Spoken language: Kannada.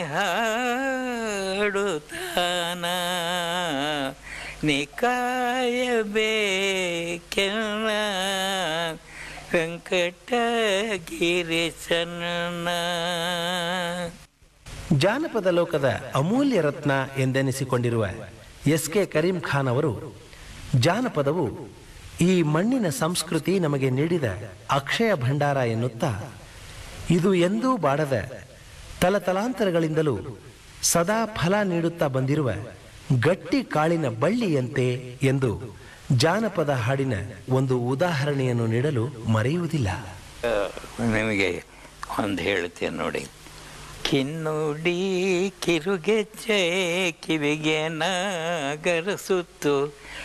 ಹಾಡುತ್ತಾನ ನಿಕಾಯಬೇಕೆನ್ನ ವೆಂಕಟಗಿರಿಸನ್ನ ಜಾನಪದ ಲೋಕದ ಅಮೂಲ್ಯ ರತ್ನ ಎಂದೆನಿಸಿಕೊಂಡಿರುವ ಎಸ್ ಕೆ ಕರೀಂ ಖಾನ್ ಅವರು ಜಾನಪದವು ಈ ಮಣ್ಣಿನ ಸಂಸ್ಕೃತಿ ನಮಗೆ ನೀಡಿದ ಅಕ್ಷಯ ಭಂಡಾರ ಎನ್ನುತ್ತಾ ಇದು ಎಂದೂ ಬಾಡದ ತಲತಲಾಂತರಗಳಿಂದಲೂ ಸದಾ ಫಲ ನೀಡುತ್ತಾ ಬಂದಿರುವ ಗಟ್ಟಿ ಕಾಳಿನ ಬಳ್ಳಿಯಂತೆ ಎಂದು ಜಾನಪದ ಹಾಡಿನ ಒಂದು ಉದಾಹರಣೆಯನ್ನು ನೀಡಲು ಮರೆಯುವುದಿಲ್ಲ ನಿಮಗೆ ಒಂದು ಹೇಳ್ತೇನೆ ನೋಡಿ ಕಿನ್ನುಡಿ ಕಿರುಗೆಜ್ಜೆ ಕಿವಿಗೆ ನಾಗರ ಸುತ್ತು